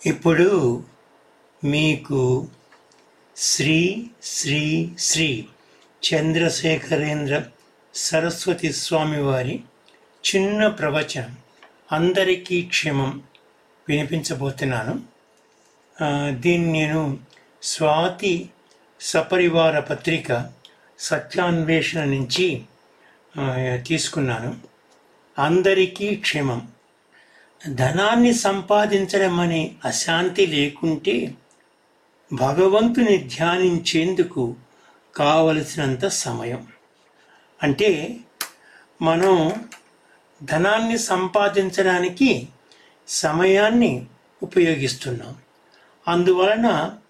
ఇప్పుడు మీకు శ్రీ శ్రీ శ్రీ చంద్రశేఖరేంద్ర సరస్వతి స్వామి వారి చిన్న ప్రవచనం అందరికీ క్షేమం వినిపించబోతున్నాను ఆ, దీన్ని నేను స్వాతి సపరివార పత్రిక సత్యాన్వేషణ నుంచి ఆ, తీసుకున్నాను అందరికీ క్షేమం ధనాన్ని సంపాదించడం అనే అశాంతి లేకుంటే భగవంతుని ధ్యానించేందుకు కావలసినంత సమయం అంటే మనం ధనాన్ని సంపాదించడానికి సమయాన్ని ఉపయోగిస్తున్నాం అందువలన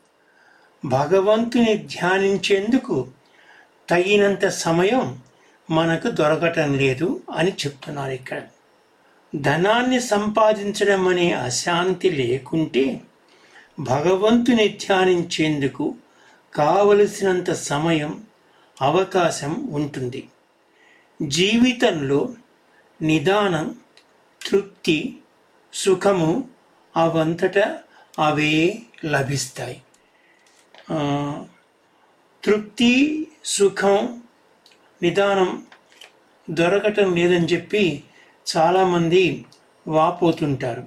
భగవంతుని ధ్యానించేందుకు తగినంత సమయం మనకు దొరకటం లేదు అని చెప్తున్నారు ఇక్కడ ధనాన్ని సంపాదించడం అనే అశాంతి లేకుంటే భగవంతుని ధ్యానించేందుకు కావలసినంత సమయం అవకాశం ఉంటుంది జీవితంలో నిదానం తృప్తి సుఖము అవంతట అవే లభిస్తాయి ఆ, తృప్తి సుఖం నిదానం దొరకటం లేదని చెప్పి చాలామంది వాపోతుంటారు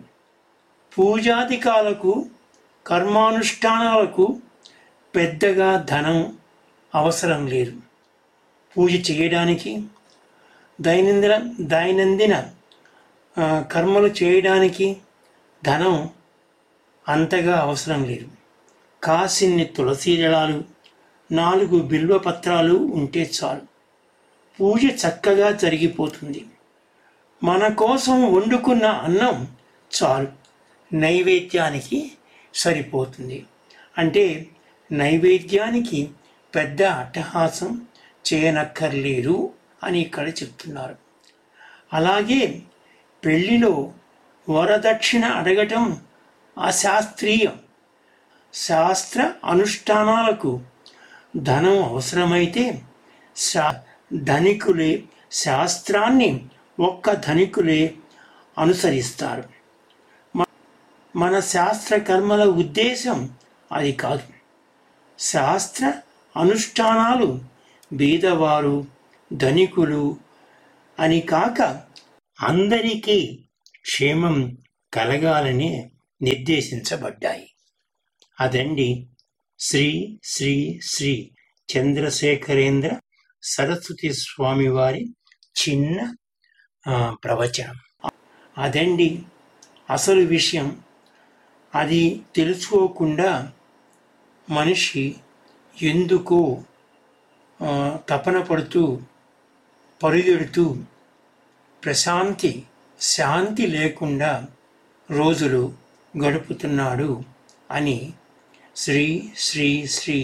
పూజాధికాలకు కర్మానుష్ఠానాలకు పెద్దగా ధనం అవసరం లేదు పూజ చేయడానికి దైనందిన దైనందిన ఆ, కర్మలు చేయడానికి ధనం అంతగా అవసరం లేదు కాసిన్ని తులసి దళాలు నాలుగు బిల్వ పత్రాలు ఉంటే చాలు పూజ చక్కగా జరిగిపోతుంది మన కోసం వండుకున్న అన్నం చాలు నైవేద్యానికి సరిపోతుంది అంటే నైవేద్యానికి పెద్ద అట్టహాసం చేయనక్కర్లేదు అని ఇక్కడ చెప్తున్నారు అలాగే పెళ్లిలో వరదక్షిణ అడగటం అశాస్త్రీయం శాస్త్ర అనుష్ఠానాలకు ధనం అవసరమైతే శా ధనికులే శాస్త్రాన్ని ఒక్క ధనికులే అనుసరిస్తారు మ- మన శాస్త్ర కర్మల ఉద్దేశం అది కాదు శాస్త్ర అనుష్ఠానాలు బీదవారు ధనికులు అని కాక అందరికీ క్షేమం కలగాలని నిర్దేశించబడ్డాయి అదండి శ్రీ శ్రీ శ్రీ చంద్రశేఖరేంద్ర సరస్వతి స్వామి వారి చిన్న ఆ, ప్రవచనం అదండి అసలు విషయం అది తెలుసుకోకుండా మనిషి ఎందుకో ఆ, తపన పడుతూ పరుగెడుతూ ప్రశాంతి శాంతి లేకుండా రోజులు గడుపుతున్నాడు అని శ్రీ శ్రీ శ్రీ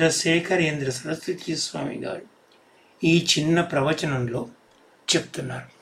చంద్రశేఖరేంద్ర సరస్వతి స్వామి గారు ఈ చిన్న ప్రవచనంలో చెప్తున్నారు